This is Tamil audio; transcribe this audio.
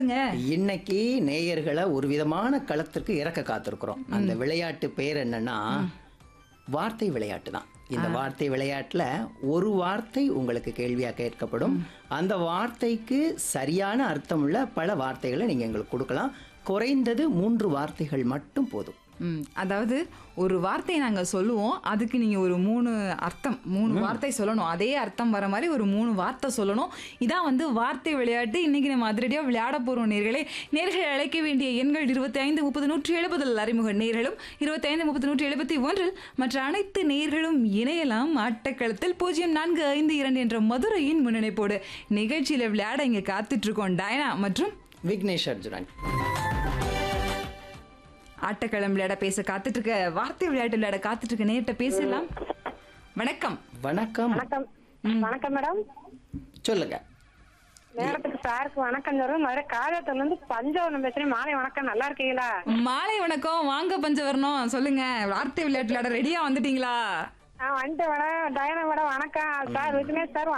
இன்னைக்கு நேயர்களை ஒரு விதமான களத்திற்கு இறக்க காத்திருக்கிறோம் அந்த விளையாட்டு பேர் என்னன்னா வார்த்தை விளையாட்டு தான் இந்த வார்த்தை விளையாட்டுல ஒரு வார்த்தை உங்களுக்கு கேள்வியா கேட்கப்படும் அந்த வார்த்தைக்கு சரியான அர்த்தமுள்ள பல வார்த்தைகளை நீங்க எங்களுக்கு கொடுக்கலாம் குறைந்தது மூன்று வார்த்தைகள் மட்டும் போதும் ம் அதாவது ஒரு வார்த்தையை நாங்கள் சொல்லுவோம் அதுக்கு நீங்கள் ஒரு மூணு அர்த்தம் மூணு வார்த்தை சொல்லணும் அதே அர்த்தம் வர மாதிரி ஒரு மூணு வார்த்தை சொல்லணும் இதான் வந்து வார்த்தை விளையாட்டு இன்னைக்கு நம்ம அதிரடியாக விளையாட போகிறோம் நேர்களே நேர்களை அழைக்க வேண்டிய எண்கள் இருபத்தி ஐந்து முப்பது நூற்றி எழுபதில் அறிமுக நேர்களும் இருபத்தி ஐந்து முப்பது நூற்றி எழுபத்தி ஒன்றில் மற்ற அனைத்து நேர்களும் இணையலாம் ஆட்டக்களத்தில் பூஜ்ஜியம் நான்கு ஐந்து இரண்டு என்ற மதுரையின் முன்னிணைப்போடு நிகழ்ச்சியில் விளையாட இங்கே காத்துட்டு இருக்கோம் டயனா மற்றும் விக்னேஷ் அர்ஜுனன் ஆட்டக்களம் விளையாட பேச காத்துட்டு இருக்க வார்த்தை விளையாட்டு விளையாட காத்துட்டு இருக்க நேர்கிட்ட பேசலாம் வணக்கம் வணக்கம் வணக்கம் வணக்கம் மேடம் சொல்லுங்க மேடத்துக்கு சாருக்கு வணக்கம் சொல்றேன் மதுரை காலத்துல இருந்து பஞ்சவரம் பேசுறேன் மாலை வணக்கம் நல்லா இருக்கீங்களா மாலை வணக்கம் வாங்க பஞ்சவர்ணம் சொல்லுங்க வார்த்தை விளையாட்டு விளையாட ரெடியா வந்துட்டீங்களா நான் வந்துட்டு மேடம் டயனா மேடம் வணக்கம் சார் விக்னேஷ் சார்